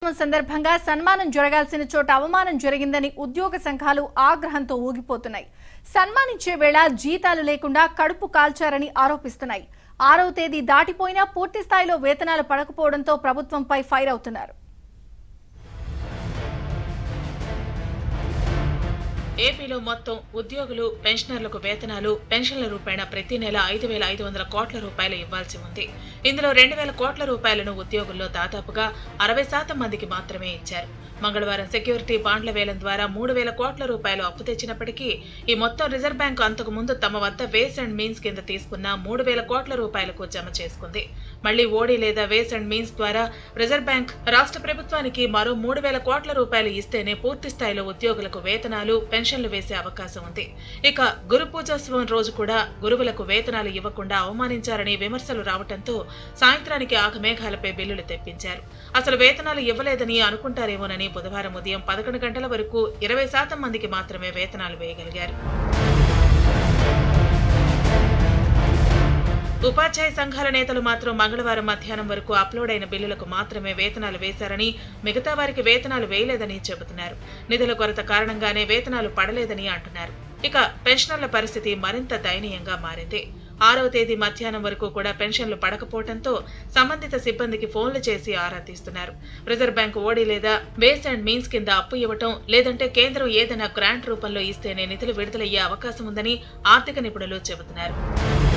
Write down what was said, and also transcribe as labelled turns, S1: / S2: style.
S1: దినోత్సవం సందర్భంగా సన్మానం జరగాల్సిన చోట అవమానం జరిగిందని ఉద్యోగ సంఘాలు ఆగ్రహంతో ఊగిపోతున్నాయి సన్మానించే వేళ జీతాలు లేకుండా కడుపు కాల్చారని ఆరోపిస్తున్నాయి ఆరవ తేదీ దాటిపోయినా పూర్తి స్థాయిలో వేతనాలు పడకపోవడంతో ప్రభుత్వంపై ఫైర్ అవుతున్నారు
S2: ఏపీలో మొత్తం ఉద్యోగులు పెన్షనర్లకు వేతనాలు పెన్షన్ల రూపాయన ప్రతి నెల ఐదు వేల ఐదు వందల కోట్ల రూపాయలు ఇవ్వాల్సి ఉంది ఇందులో రెండు వేల కోట్ల రూపాయలను ఉద్యోగుల్లో దాదాపుగా అరవై శాతం మందికి మాత్రమే ఇచ్చారు మంగళవారం సెక్యూరిటీ బాండ్ల వేలం ద్వారా మూడు వేల కోట్ల రూపాయలు అప్పు తెచ్చినప్పటికీ ఈ మొత్తం రిజర్వ్ బ్యాంకు అంతకు ముందు తమ వద్ద వేస్ అండ్ మీన్స్ కింద తీసుకున్న మూడు వేల కోట్ల రూపాయలకు జమ చేసుకుంది మళ్లీ ఓడి లేదా వేస్ అండ్ మీన్స్ ద్వారా రిజర్వ్ బ్యాంక్ రాష్ట్ర ప్రభుత్వానికి మరో మూడు వేల కోట్ల రూపాయలు ఇస్తేనే పూర్తి స్థాయిలో ఉద్యోగులకు వేతనాలు పెన్షన్లు వేసే అవకాశం ఉంది ఇక గురు పూజోత్సవం రోజు కూడా గురువులకు వేతనాలు ఇవ్వకుండా అవమానించారని విమర్శలు రావడంతో సాయంత్రానికి ఆగమేఘాలపై బిల్లులు తెప్పించారు అసలు వేతనాలు ఇవ్వలేదని అనుకుంటారేమోనని బుధవారం ఉదయం పదకొండు గంటల వరకు ఇరవై శాతం మందికి మాత్రమే వేతనాలు వేయగలిగారు ఉపాధ్యాయ సంఘాల నేతలు మాత్రం మంగళవారం మధ్యాహ్నం వరకు అప్లోడ్ అయిన బిల్లులకు మాత్రమే వేతనాలు వేశారని మిగతా వారికి వేతనాలు వేయలేదని చెబుతున్నారు నిధుల కొరత కారణంగానే వేతనాలు పడలేదని అంటున్నారు ఇక పెన్షనర్ల పరిస్థితి మరింత దయనీయంగా మారింది ఆరవ తేదీ మధ్యాహ్నం వరకు కూడా పెన్షన్లు పడకపోవడంతో సంబంధిత సిబ్బందికి ఫోన్లు చేసి ఆరా తీస్తున్నారు రిజర్వ్ బ్యాంక్ ఓడి లేదా వేస్ అండ్ మీన్స్ కింద అప్పు ఇవ్వటం లేదంటే కేంద్రం ఏదైనా గ్రాంట్ రూపంలో ఇస్తేనే నిధులు విడుదలయ్యే అవకాశం ఉందని ఆర్థిక నిపుణులు చెబుతున్నారు